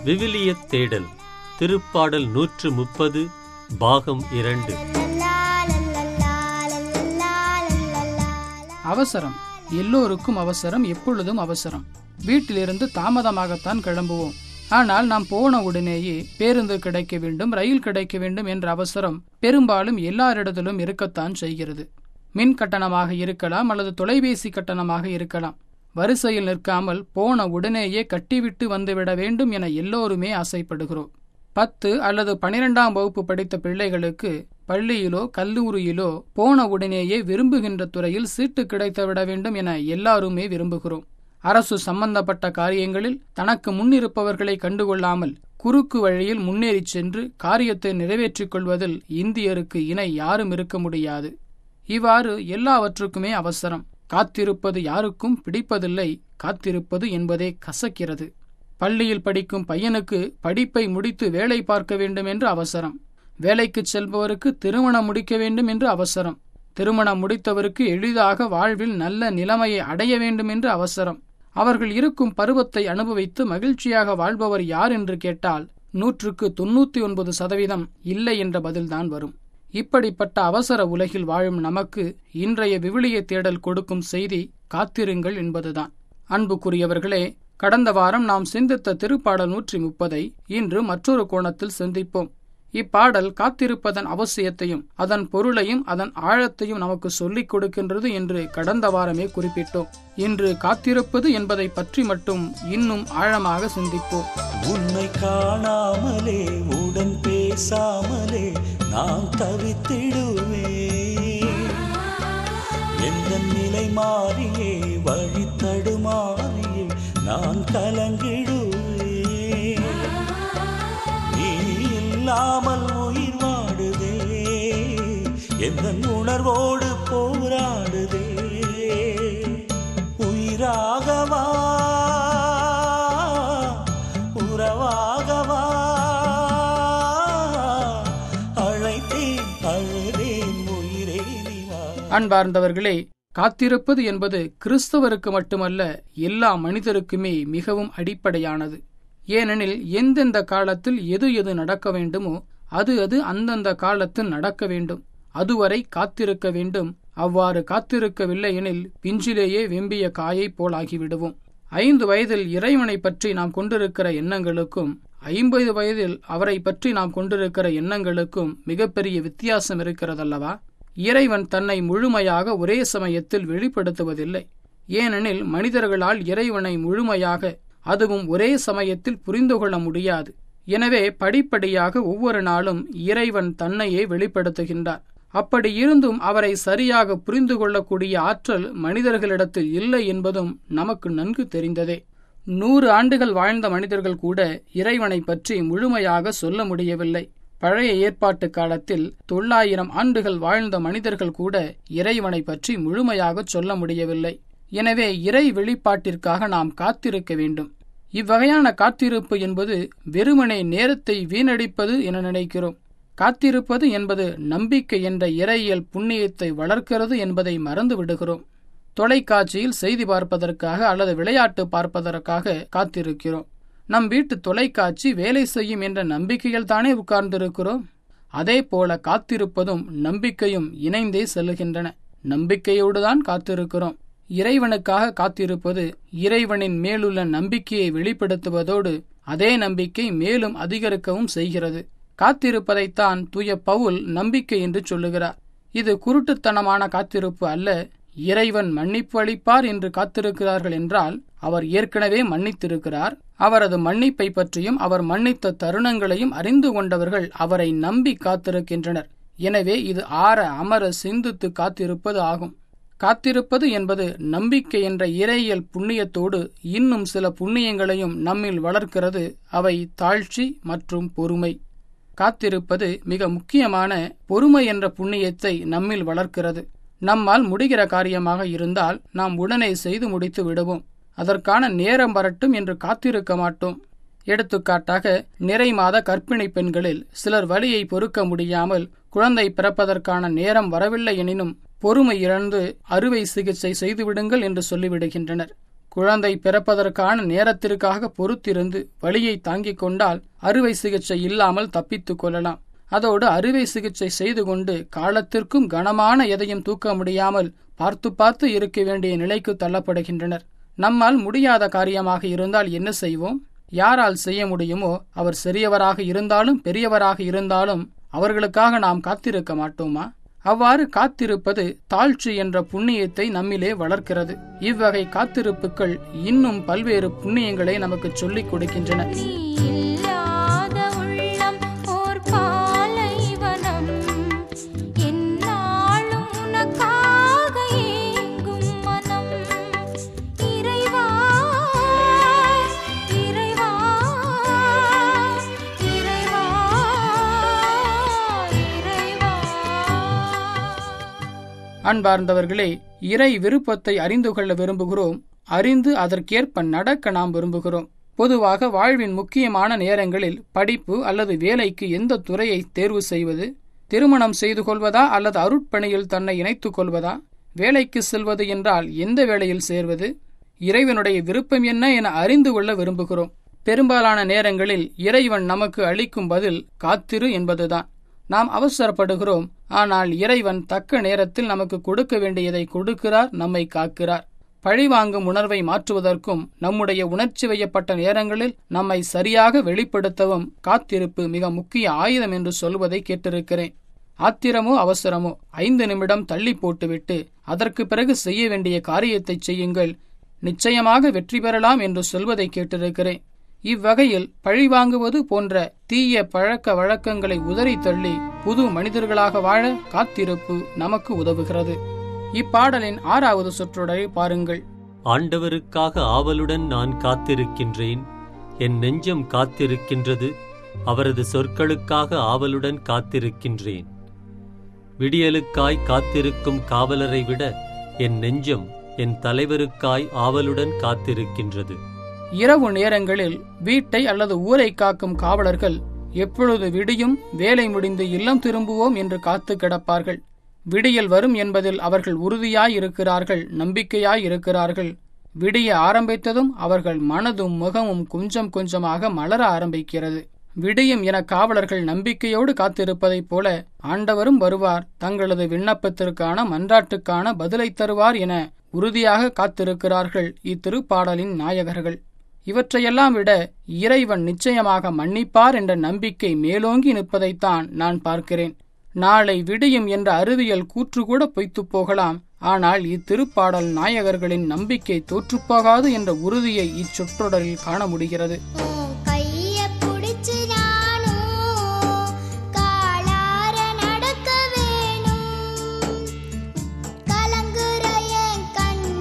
விவிலிய தேடல் திருப்பாடல் நூற்று முப்பது பாகம் இரண்டு அவசரம் எல்லோருக்கும் அவசரம் எப்பொழுதும் அவசரம் வீட்டிலிருந்து தாமதமாகத்தான் கிளம்புவோம் ஆனால் நாம் போன உடனேயே பேருந்து கிடைக்க வேண்டும் ரயில் கிடைக்க வேண்டும் என்ற அவசரம் பெரும்பாலும் எல்லாரிடத்திலும் இருக்கத்தான் செய்கிறது மின் கட்டணமாக இருக்கலாம் அல்லது தொலைபேசி கட்டணமாக இருக்கலாம் வரிசையில் நிற்காமல் போன உடனேயே கட்டிவிட்டு வந்துவிட வேண்டும் என எல்லோருமே ஆசைப்படுகிறோம் பத்து அல்லது பனிரெண்டாம் வகுப்பு படித்த பிள்ளைகளுக்கு பள்ளியிலோ கல்லூரியிலோ போன உடனேயே விரும்புகின்ற துறையில் சீட்டு கிடைத்துவிட வேண்டும் என எல்லாருமே விரும்புகிறோம் அரசு சம்பந்தப்பட்ட காரியங்களில் தனக்கு முன்னிருப்பவர்களை கண்டுகொள்ளாமல் குறுக்கு வழியில் முன்னேறிச் சென்று காரியத்தை நிறைவேற்றிக் கொள்வதில் இந்தியருக்கு இணை யாரும் இருக்க முடியாது இவ்வாறு எல்லாவற்றுக்குமே அவசரம் காத்திருப்பது யாருக்கும் பிடிப்பதில்லை காத்திருப்பது என்பதே கசக்கிறது பள்ளியில் படிக்கும் பையனுக்கு படிப்பை முடித்து வேலை பார்க்க வேண்டும் என்று அவசரம் வேலைக்கு செல்பவருக்கு திருமணம் முடிக்க வேண்டும் என்று அவசரம் திருமணம் முடித்தவருக்கு எளிதாக வாழ்வில் நல்ல நிலைமையை அடைய வேண்டும் என்று அவசரம் அவர்கள் இருக்கும் பருவத்தை அனுபவித்து மகிழ்ச்சியாக வாழ்பவர் யார் என்று கேட்டால் நூற்றுக்கு தொன்னூத்தி ஒன்பது சதவீதம் இல்லை என்ற பதில்தான் வரும் இப்படிப்பட்ட அவசர உலகில் வாழும் நமக்கு இன்றைய விவிலிய தேடல் கொடுக்கும் செய்தி காத்திருங்கள் என்பதுதான் அன்புக்குரியவர்களே கடந்த வாரம் நாம் சிந்தித்த திருப்பாடல் நூற்றி முப்பதை இன்று மற்றொரு கோணத்தில் சிந்திப்போம் இப்பாடல் காத்திருப்பதன் அவசியத்தையும் அதன் பொருளையும் அதன் ஆழத்தையும் நமக்கு சொல்லிக் கொடுக்கின்றது என்று கடந்த வாரமே குறிப்பிட்டோம் இன்று காத்திருப்பது என்பதை பற்றி மட்டும் இன்னும் ஆழமாக சிந்திப்போம் உன்னை காணாமலே உடன் பேசாமலே நான் தவித்திடுவே எந்த நிலை மாறியே வழி தடுமாறியே நான் கலங்கிடுவே நீ இல்லாமல் உயிர் வாடுதே எந்த உணர்வோடு போராடுதே உயிராகவா உறவாகவா அழைத்தேன் அழுதேன் உயிரே நீ வா அன்பார்ந்தவர்களே காத்திருப்பது என்பது கிறிஸ்தவருக்கு மட்டுமல்ல எல்லா மனிதருக்குமே மிகவும் அடிப்படையானது ஏனெனில் எந்தெந்த காலத்தில் எது எது நடக்க வேண்டுமோ அது அது அந்தந்த காலத்தில் நடக்க வேண்டும் அதுவரை காத்திருக்க வேண்டும் அவ்வாறு காத்திருக்கவில்லை எனில் பிஞ்சிலேயே வெம்பிய காயைப் போலாகிவிடுவோம் ஐந்து வயதில் இறைவனை பற்றி நாம் கொண்டிருக்கிற எண்ணங்களுக்கும் ஐம்பது வயதில் அவரை பற்றி நாம் கொண்டிருக்கிற எண்ணங்களுக்கும் மிகப்பெரிய வித்தியாசம் இருக்கிறதல்லவா இறைவன் தன்னை முழுமையாக ஒரே சமயத்தில் வெளிப்படுத்துவதில்லை ஏனெனில் மனிதர்களால் இறைவனை முழுமையாக அதுவும் ஒரே சமயத்தில் புரிந்து கொள்ள முடியாது எனவே படிப்படியாக ஒவ்வொரு நாளும் இறைவன் தன்னையே வெளிப்படுத்துகின்றார் அப்படி இருந்தும் அவரை சரியாக புரிந்து கொள்ளக்கூடிய ஆற்றல் மனிதர்களிடத்தில் இல்லை என்பதும் நமக்கு நன்கு தெரிந்ததே நூறு ஆண்டுகள் வாழ்ந்த மனிதர்கள் கூட இறைவனை பற்றி முழுமையாக சொல்ல முடியவில்லை பழைய ஏற்பாட்டு காலத்தில் தொள்ளாயிரம் ஆண்டுகள் வாழ்ந்த மனிதர்கள் கூட இறைவனை பற்றி முழுமையாக சொல்ல முடியவில்லை எனவே இறை வெளிப்பாட்டிற்காக நாம் காத்திருக்க வேண்டும் இவ்வகையான காத்திருப்பு என்பது வெறுமனே நேரத்தை வீணடிப்பது என நினைக்கிறோம் காத்திருப்பது என்பது நம்பிக்கை என்ற இறையியல் புண்ணியத்தை வளர்க்கிறது என்பதை மறந்து விடுகிறோம் தொலைக்காட்சியில் செய்தி பார்ப்பதற்காக அல்லது விளையாட்டு பார்ப்பதற்காக காத்திருக்கிறோம் நம் வீட்டு தொலைக்காட்சி வேலை செய்யும் என்ற நம்பிக்கையில் தானே உட்கார்ந்திருக்கிறோம் அதே போல காத்திருப்பதும் நம்பிக்கையும் இணைந்தே செல்லுகின்றன நம்பிக்கையோடுதான் காத்திருக்கிறோம் இறைவனுக்காக காத்திருப்பது இறைவனின் மேலுள்ள நம்பிக்கையை வெளிப்படுத்துவதோடு அதே நம்பிக்கை மேலும் அதிகரிக்கவும் செய்கிறது காத்திருப்பதைத்தான் தூய பவுல் நம்பிக்கை என்று சொல்லுகிறார் இது குருட்டுத்தனமான காத்திருப்பு அல்ல இறைவன் மன்னிப்பு அளிப்பார் என்று காத்திருக்கிறார்கள் என்றால் அவர் ஏற்கனவே மன்னித்திருக்கிறார் அவரது மன்னிப்பை பற்றியும் அவர் மன்னித்த தருணங்களையும் அறிந்து கொண்டவர்கள் அவரை நம்பி காத்திருக்கின்றனர் எனவே இது ஆற அமர சிந்தித்து காத்திருப்பது ஆகும் காத்திருப்பது என்பது நம்பிக்கை என்ற இறையியல் புண்ணியத்தோடு இன்னும் சில புண்ணியங்களையும் நம்மில் வளர்க்கிறது அவை தாழ்ச்சி மற்றும் பொறுமை காத்திருப்பது மிக முக்கியமான பொறுமை என்ற புண்ணியத்தை நம்மில் வளர்க்கிறது நம்மால் முடிகிற காரியமாக இருந்தால் நாம் உடனே செய்து முடித்து விடுவோம் அதற்கான நேரம் வரட்டும் என்று காத்திருக்க மாட்டோம் எடுத்துக்காட்டாக நிறை மாத கர்ப்பிணி பெண்களில் சிலர் வலியை பொறுக்க முடியாமல் குழந்தை பிறப்பதற்கான நேரம் வரவில்லை எனினும் பொறுமை இழந்து அறுவை சிகிச்சை செய்துவிடுங்கள் என்று சொல்லிவிடுகின்றனர் குழந்தை பிறப்பதற்கான நேரத்திற்காக பொறுத்திருந்து வலியை தாங்கிக் கொண்டால் அறுவை சிகிச்சை இல்லாமல் தப்பித்துக் கொள்ளலாம் அதோடு அறுவை சிகிச்சை செய்து கொண்டு காலத்திற்கும் கனமான எதையும் தூக்க முடியாமல் பார்த்து பார்த்து இருக்க வேண்டிய நிலைக்கு தள்ளப்படுகின்றனர் நம்மால் முடியாத காரியமாக இருந்தால் என்ன செய்வோம் யாரால் செய்ய முடியுமோ அவர் சிறியவராக இருந்தாலும் பெரியவராக இருந்தாலும் அவர்களுக்காக நாம் காத்திருக்க மாட்டோமா அவ்வாறு காத்திருப்பது தாழ்ச்சி என்ற புண்ணியத்தை நம்மிலே வளர்க்கிறது இவ்வகை காத்திருப்புகள் இன்னும் பல்வேறு புண்ணியங்களை நமக்கு சொல்லிக் கொடுக்கின்றன நீ இல்லாத உள்ளம் ஓர் பாலைவனம் என்னாலும் உனக்காக ஏங்கும் மனம் இறைவா இறைவா இறைவா இறைவா அன்பார்ந்தவர்களே இறை விருப்பத்தை அறிந்து கொள்ள விரும்புகிறோம் அறிந்து அதற்கேற்ப நடக்க நாம் விரும்புகிறோம் பொதுவாக வாழ்வின் முக்கியமான நேரங்களில் படிப்பு அல்லது வேலைக்கு எந்த துறையை தேர்வு செய்வது திருமணம் செய்து கொள்வதா அல்லது அருட்பணியில் தன்னை இணைத்துக் கொள்வதா வேலைக்கு செல்வது என்றால் எந்த வேலையில் சேர்வது இறைவனுடைய விருப்பம் என்ன என அறிந்து கொள்ள விரும்புகிறோம் பெரும்பாலான நேரங்களில் இறைவன் நமக்கு அளிக்கும் பதில் காத்திரு என்பதுதான் நாம் அவசரப்படுகிறோம் ஆனால் இறைவன் தக்க நேரத்தில் நமக்கு கொடுக்க வேண்டியதை கொடுக்கிறார் நம்மை காக்கிறார் பழிவாங்கும் உணர்வை மாற்றுவதற்கும் நம்முடைய உணர்ச்சி வயப்பட்ட நேரங்களில் நம்மை சரியாக வெளிப்படுத்தவும் காத்திருப்பு மிக முக்கிய ஆயுதம் என்று சொல்வதை கேட்டிருக்கிறேன் ஆத்திரமோ அவசரமோ ஐந்து நிமிடம் தள்ளி போட்டுவிட்டு அதற்கு பிறகு செய்ய வேண்டிய காரியத்தை செய்யுங்கள் நிச்சயமாக வெற்றி பெறலாம் என்று சொல்வதை கேட்டிருக்கிறேன் இவ்வகையில் பழிவாங்குவது போன்ற தீய பழக்க வழக்கங்களை உதறி தள்ளி புது மனிதர்களாக வாழ காத்திருப்பு நமக்கு உதவுகிறது இப்பாடலின் ஆறாவது சொற்றொடரை பாருங்கள் ஆண்டவருக்காக ஆவலுடன் நான் காத்திருக்கின்றேன் என் நெஞ்சம் காத்திருக்கின்றது அவரது சொற்களுக்காக ஆவலுடன் காத்திருக்கின்றேன் விடியலுக்காய் காத்திருக்கும் காவலரை விட என் நெஞ்சம் என் தலைவருக்காய் ஆவலுடன் காத்திருக்கின்றது இரவு நேரங்களில் வீட்டை அல்லது ஊரை காக்கும் காவலர்கள் எப்பொழுது விடியும் வேலை முடிந்து இல்லம் திரும்புவோம் என்று காத்து கிடப்பார்கள் விடியல் வரும் என்பதில் அவர்கள் உறுதியாய் இருக்கிறார்கள் நம்பிக்கையாய் இருக்கிறார்கள் விடிய ஆரம்பித்ததும் அவர்கள் மனதும் முகமும் கொஞ்சம் கொஞ்சமாக மலர ஆரம்பிக்கிறது விடியும் என காவலர்கள் நம்பிக்கையோடு காத்திருப்பதைப் போல ஆண்டவரும் வருவார் தங்களது விண்ணப்பத்திற்கான மன்றாட்டுக்கான பதிலை தருவார் என உறுதியாக காத்திருக்கிறார்கள் இத்திருப்பாடலின் நாயகர்கள் இவற்றையெல்லாம் விட இறைவன் நிச்சயமாக மன்னிப்பார் என்ற நம்பிக்கை மேலோங்கி நிற்பதைத்தான் நான் பார்க்கிறேன் நாளை விடியும் என்ற அறிவியல் கூற்று கூட பொய்த்துப் போகலாம் ஆனால் இத்திருப்பாடல் நாயகர்களின் நம்பிக்கை தோற்றுப்போகாது என்ற உறுதியை இச்சொற்றொடரில் காண முடிகிறது உன் கைய புடிச்சு நானும் காலார நடக்க வேணும் கலங்குற என் கண்ண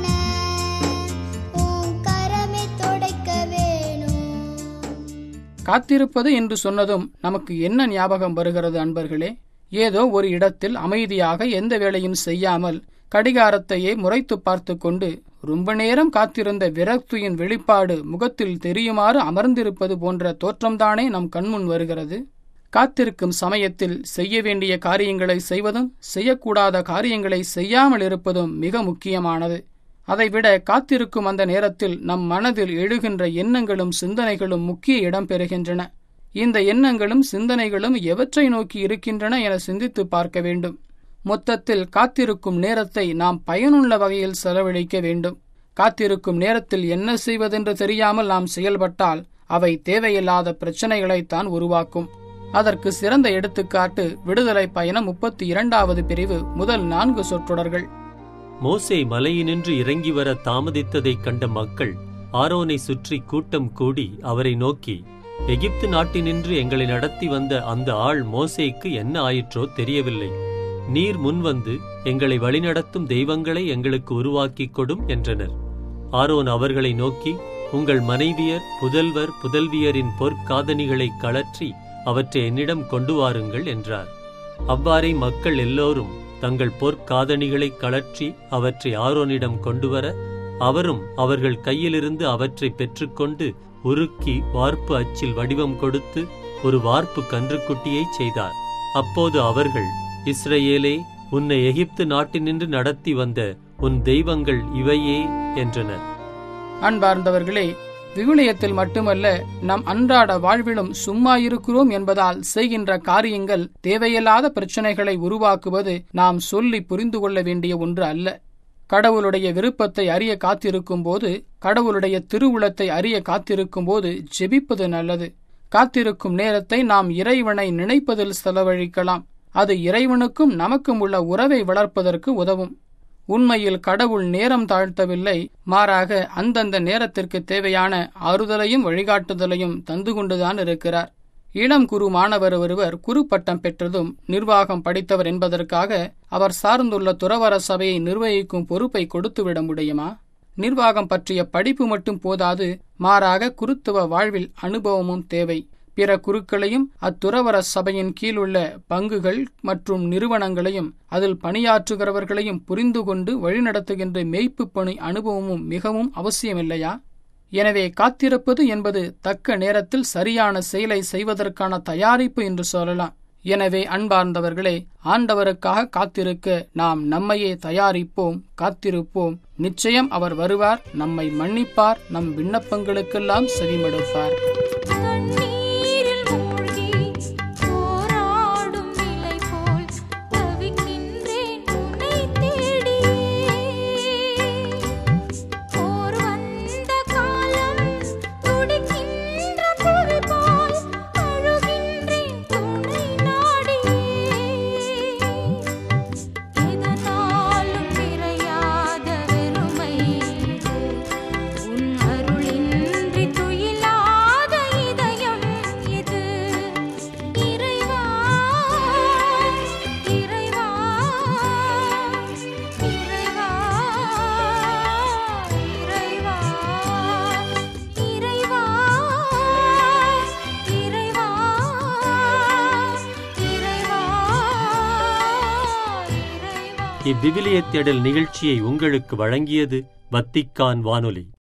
உன் கரமே துடைக்க வேணும் காத்திருப்பது என்று சொன்னதும் நமக்கு என்ன ஞாபகம் வருகிறது அன்பர்களே ஏதோ ஒரு இடத்தில் அமைதியாக எந்த வேலையும் செய்யாமல் கடிகாரத்தையே முறைத்து பார்த்து கொண்டு ரொம்ப நேரம் காத்திருந்த விரக்தியின் வெளிப்பாடு முகத்தில் தெரியுமாறு அமர்ந்திருப்பது போன்ற தோற்றம்தானே நம் கண்முன் வருகிறது காத்திருக்கும் சமயத்தில் செய்ய வேண்டிய காரியங்களை செய்வதும் செய்யக்கூடாத காரியங்களை செய்யாமல் இருப்பதும் மிக முக்கியமானது அதைவிட காத்திருக்கும் அந்த நேரத்தில் நம் மனதில் எழுகின்ற எண்ணங்களும் சிந்தனைகளும் முக்கிய இடம் பெறுகின்றன இந்த எண்ணங்களும் சிந்தனைகளும் எவற்றை நோக்கி இருக்கின்றன என சிந்தித்து பார்க்க வேண்டும் மொத்தத்தில் காத்திருக்கும் நேரத்தை நாம் பயனுள்ள வகையில் செலவழிக்க வேண்டும் காத்திருக்கும் நேரத்தில் என்ன செய்வதென்று தெரியாமல் நாம் செயல்பட்டால் அவை தேவையில்லாத பிரச்சனைகளைத்தான் உருவாக்கும் அதற்கு சிறந்த எடுத்துக்காட்டு விடுதலை பயணம் முப்பத்தி இரண்டாவது பிரிவு முதல் நான்கு சொற்றொடர்கள் மோசே மலையினின்று இறங்கி வர தாமதித்ததைக் கண்ட மக்கள் ஆரோனை சுற்றி கூட்டம் கூடி அவரை நோக்கி எகிப்து நாட்டினின்று எங்களை நடத்தி வந்த அந்த ஆள் மோசேக்கு என்ன ஆயிற்றோ தெரியவில்லை நீர் முன்வந்து எங்களை வழிநடத்தும் தெய்வங்களை எங்களுக்கு உருவாக்கிக் கொடும் என்றனர் ஆரோன் அவர்களை நோக்கி உங்கள் மனைவியர் புதல்வர் புதல்வியரின் பொற்காதணிகளை கழற்றி அவற்றை என்னிடம் கொண்டு வாருங்கள் என்றார் அவ்வாறே மக்கள் எல்லோரும் தங்கள் பொற்காதணிகளை கழற்றி அவற்றை ஆரோனிடம் கொண்டுவர அவரும் அவர்கள் கையிலிருந்து அவற்றை பெற்றுக்கொண்டு உருக்கி வார்ப்பு அச்சில் வடிவம் கொடுத்து ஒரு வார்ப்பு கன்றுக்குட்டியைச் செய்தார் அப்போது அவர்கள் இஸ்ரவேலே உன்னை எகிப்து நாட்டினின்று நடத்தி வந்த உன் தெய்வங்கள் இவையே என்றனர் அன்பார்ந்தவர்களே விவிலியத்தில் மட்டுமல்ல நம் அன்றாட வாழ்விலும் சும்மா இருக்கிறோம் என்பதால் செய்கின்ற காரியங்கள் தேவையில்லாத பிரச்சனைகளை உருவாக்குவது நாம் சொல்லி புரிந்து கொள்ள வேண்டிய ஒன்று அல்ல கடவுளுடைய விருப்பத்தை அறிய காத்திருக்கும் போது கடவுளுடைய திருவுளத்தை அறிய காத்திருக்கும் போது ஜெபிப்பது நல்லது காத்திருக்கும் நேரத்தை நாம் இறைவனை நினைப்பதில் செலவழிக்கலாம் அது இறைவனுக்கும் நமக்கும் உள்ள உறவை வளர்ப்பதற்கு உதவும் உண்மையில் கடவுள் நேரம் தாழ்த்தவில்லை மாறாக அந்தந்த நேரத்திற்கு தேவையான ஆறுதலையும் வழிகாட்டுதலையும் தந்து கொண்டுதான் இருக்கிறார் இளம் குரு மாணவர் ஒருவர் குரு பட்டம் பெற்றதும் நிர்வாகம் படித்தவர் என்பதற்காக அவர் சார்ந்துள்ள துறவர சபையை நிர்வகிக்கும் பொறுப்பை கொடுத்துவிட முடியுமா நிர்வாகம் பற்றிய படிப்பு மட்டும் போதாது மாறாக குருத்துவ வாழ்வில் அனுபவமும் தேவை பிற குருக்களையும் அத்துறவர சபையின் கீழுள்ள பங்குகள் மற்றும் நிறுவனங்களையும் அதில் பணியாற்றுகிறவர்களையும் புரிந்து கொண்டு வழிநடத்துகின்ற மெய்ப்பு பணி அனுபவமும் மிகவும் அவசியமில்லையா எனவே காத்திருப்பது என்பது தக்க நேரத்தில் சரியான செயலை செய்வதற்கான தயாரிப்பு என்று சொல்லலாம் எனவே அன்பார்ந்தவர்களே ஆண்டவருக்காக காத்திருக்க நாம் நம்மையே தயாரிப்போம் காத்திருப்போம் நிச்சயம் அவர் வருவார் நம்மை மன்னிப்பார் நம் விண்ணப்பங்களுக்கெல்லாம் செவிமடுப்பார் கண்ணீரில் மூழ்கி போராடும் நிலை போல் தவிக்கின்றேன் உன்னை தேடி போர் வந்த காலம் துடிக்கின்ற புவி போல் அழுகின்றேன் துணை நாடி எதனாலும் நிறையாத வெறுமை உன் அருளின்றி துயிலாத இதயம் இது இறைவா இறைவா இறைவா இறைவா இறைவா இறைவா இறைவா இறைவா இவ்விவிலிய தேடல் நிகழ்ச்சியை உங்களுக்கு வழங்கியது வத்திக்கான் வானொலி